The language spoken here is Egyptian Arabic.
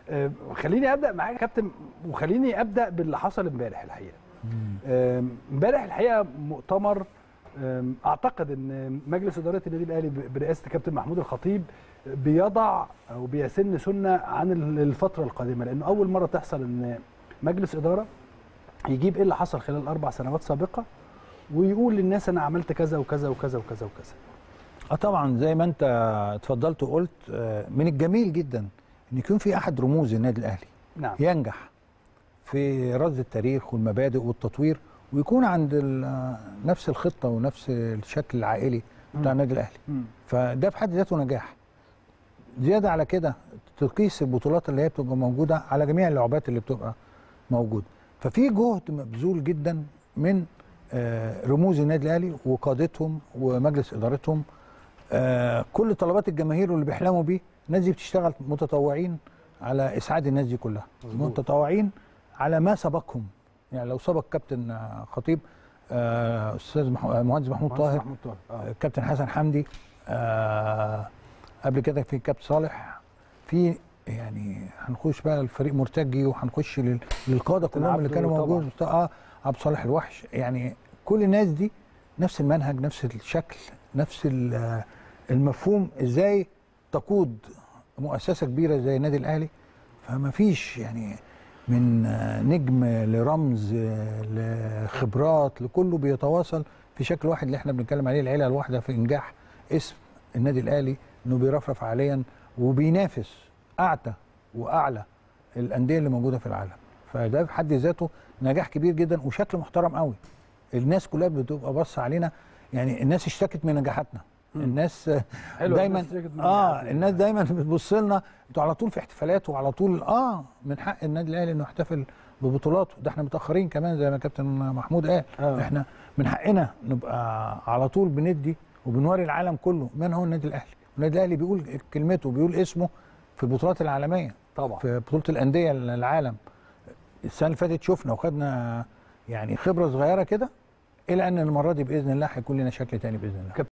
آه، خليني ابدا معاك يا كابتن وخليني ابدا باللي حصل امبارح الحقيقه آم، امبارح الحقيقه مؤتمر آم، اعتقد ان مجلس اداره النادي الاهلي ب- برئاسه الكابتن محمود الخطيب بيضع او بيسن سنه عن ال- الفتره القادمه لانه اول مره تحصل ان مجلس اداره يجيب ايه اللي حصل خلال اربع سنوات سابقه ويقول للناس انا عملت كذا وكذا وكذا وكذا وكذا اه طبعا زي ما انت اتفضلت وقلت آه، من الجميل جدا ان يكون في احد رموز النادي الاهلي نعم ينجح في رصد التاريخ والمبادئ والتطوير ويكون عند ال- آه، نفس الخطه ونفس الشكل العائلي بتاع النادي الاهلي مم. فده في حد ذاته نجاح زياده على كده تقيس البطولات اللي هي بتبقى موجوده على جميع اللعبات اللي بتبقى موجوده ففي جهد مبذول جدا من آه، رموز النادي الاهلي وقادتهم ومجلس ادارتهم آه، كل طلبات الجماهير واللي بيحلموا بيه الناس دي بتشتغل متطوعين على اسعاد الناس دي كلها مظبوط. متطوعين على ما سبقهم يعني لو سبق كابتن آه، خطيب آه، استاذ مح- آه، مهندس محمود مهندس طاهر محمود طاهر آه. كابتن حسن حمدي آه قبل كده في كابتن صالح في يعني هنخش بقى الفريق مرتجي وهنخش لل- للقاده كابتن كلهم اللي عبده كانوا طبعا. موجودين اه عبد صالح الوحش يعني كل الناس دي نفس المنهج نفس الشكل نفس ال- آه، المفهوم ازاي تقود مؤسسه كبيره زي النادي الاهلي فما فيش يعني من آه، نجم لرمز آه، لخبرات لكله بيتواصل في شكل واحد اللي احنا بنتكلم عليه العيله الواحده في انجاح اسم النادي الاهلي انه بيرفرف حاليا وبينافس اعتى واعلى الانديه اللي موجوده في العالم فده في حد ذاته نجاح كبير جدا وشكل محترم قوي الناس كلها بتبقى بص علينا يعني الناس اشتكت من نجاحاتنا الناس آه، حلو دايما الناس اشتكت من اه نجاحاتنا. الناس دايما بتبص لنا انتوا على طول في احتفالات وعلى طول اه من حق النادي الاهلي انه يحتفل ببطولاته ده احنا متاخرين كمان زي ما كابتن محمود قال آه. احنا من حقنا نبقى على طول بندي وبنوري العالم كله من هو النادي الاهلي النادي الاهلي بيقول كلمته بيقول اسمه في البطولات العالميه طبعا في بطوله الانديه العالم السنه اللي فاتت شفنا وخدنا يعني خبره صغيره كده الى ان المره دي باذن الله هيكون لنا شكل تاني باذن الله